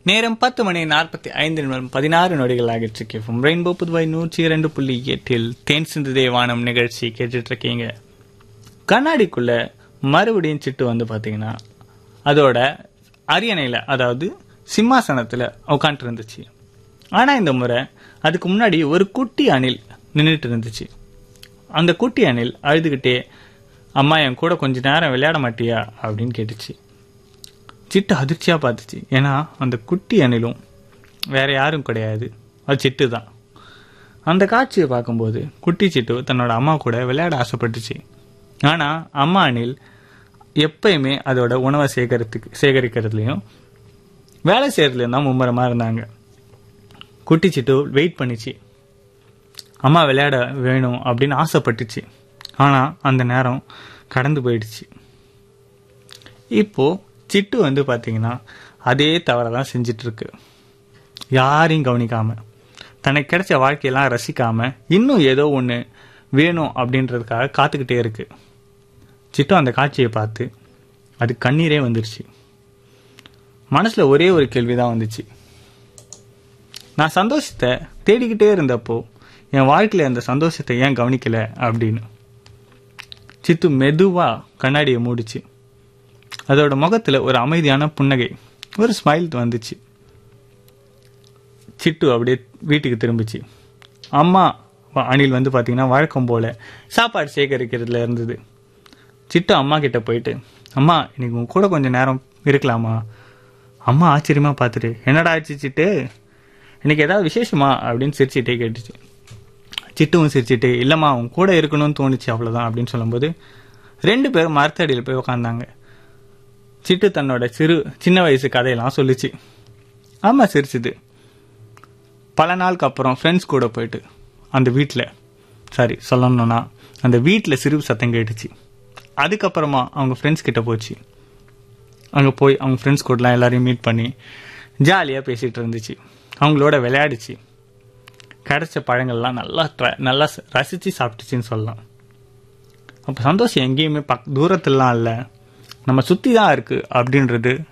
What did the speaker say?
நேரம் பத்து மணி நாற்பத்தி ஐந்து நிமிடம் பதினாறு நொடிகள் ஆகிட்டு இருக்கேன் ரெயின்போ புதுவை நூற்றி இரண்டு புள்ளி எட்டில் தேன் சிந்து தேவானம் நிகழ்ச்சி கேட்டுட்டு இருக்கீங்க கண்ணாடிக்குள்ள மறுபடியும் சிட்டு வந்து பாத்தீங்கன்னா அதோட அரியணையில அதாவது சிம்மாசனத்துல உட்காந்துட்டு இருந்துச்சு ஆனா இந்த முறை அதுக்கு முன்னாடி ஒரு குட்டி அணில் நின்றுட்டு இருந்துச்சு அந்த குட்டி அணில் அழுதுகிட்டே அம்மா என் கூட கொஞ்ச நேரம் விளையாட மாட்டியா அப்படின்னு கேட்டுச்சு சிட்டு அதிர்ச்சியா பார்த்துச்சு ஏன்னா அந்த குட்டி அணிலும் வேற யாரும் கிடையாது அது சிட்டு தான் அந்த காட்சியை பார்க்கும்போது குட்டி சிட்டு தன்னோட அம்மா கூட விளையாட ஆசைப்பட்டுச்சு ஆனா அம்மா அணில் எப்பயுமே அதோட உணவை சேகரித்து சேகரிக்கிறதுலையும் வேலை செய்யறதுலையும் தான் மும்முரமா இருந்தாங்க குட்டி சிட்டு வெயிட் பண்ணிச்சு அம்மா விளையாட வேணும் அப்படின்னு ஆசைப்பட்டுச்சு ஆனா அந்த நேரம் கடந்து போயிடுச்சு இப்போ சிட்டு வந்து பாத்தீங்கன்னா அதே தவறை தான் செஞ்சிட்டு இருக்கு யாரையும் கவனிக்காம தனக்கு கிடைச்ச வாழ்க்கையெல்லாம் ரசிக்காம இன்னும் ஏதோ ஒன்று வேணும் அப்படின்றதுக்காக காத்துக்கிட்டே இருக்கு சிட்டு அந்த காட்சியை பார்த்து அது கண்ணீரே வந்துருச்சு மனசுல ஒரே ஒரு கேள்விதான் வந்துச்சு நான் சந்தோஷத்தை தேடிக்கிட்டே இருந்தப்போ என் வாழ்க்கையில அந்த சந்தோஷத்தை ஏன் கவனிக்கல அப்படின்னு சித்து மெதுவா கண்ணாடியை மூடிச்சு அதோட முகத்துல ஒரு அமைதியான புன்னகை ஒரு ஸ்மைல் வந்துச்சு சிட்டு அப்படியே வீட்டுக்கு திரும்பிச்சு அம்மா வ- அணில் வந்து பாத்தீங்கன்னா வழக்கம் போல சாப்பாடு சேகரிக்கிறதுல இருந்தது சிட்டு அம்மா கிட்ட போயிட்டு அம்மா இன்னைக்கு உங்க கூட கொஞ்சம் நேரம் இருக்கலாமா அம்மா ஆச்சரியமா பார்த்துட்டு என்னடா ஆச்சு சிட்டு இன்னைக்கு ஏதாவது விசேஷமா அப்படின்னு சிரிச்சிட்டே கேட்டுச்சு சிட்டுவும் சிரிச்சிட்டு இல்லம்மா உன் கூட இருக்கணும்னு தோணுச்சு அவ்வளவுதான் அப்படின்னு சொல்லும்போது ரெண்டு பேரும் மரத்தடியில் போய் உக்காந்தாங்க சிட்டு தன்னோட சிறு சின்ன வயசு கதையெல்லாம் சொல்லுச்சு ஆமா சிரிச்சுது பல நாளுக்கு அப்புறம் ஃப்ரெண்ட்ஸ் கூட போயிட்டு அந்த வீட்டில் சாரி சொல்லணும்னா அந்த வீட்டில் சிரிப்பு சத்தம் கேட்டுச்சு அதுக்கப்புறமா அவங்க ஃப்ரெண்ட்ஸ் கிட்ட போச்சு அங்கே போய் அவங்க ஃப்ரெண்ட்ஸ் கூடலாம் எல்லாரையும் மீட் பண்ணி ஜாலியாக பேசிகிட்டு இருந்துச்சு அவங்களோட விளையாடிச்சு கிடைச்ச பழங்கள்லாம் நல்லா try- நல்லா ச- ரசிச்சு சாப்பிட்டுச்சுன்னு சொல்லலாம் அப்போ சந்தோஷம் எங்கேயுமே பக் தூரத்துலலாம் இல்லை நம்ம சுற்றி தான் இருக்குது அப்படின்றது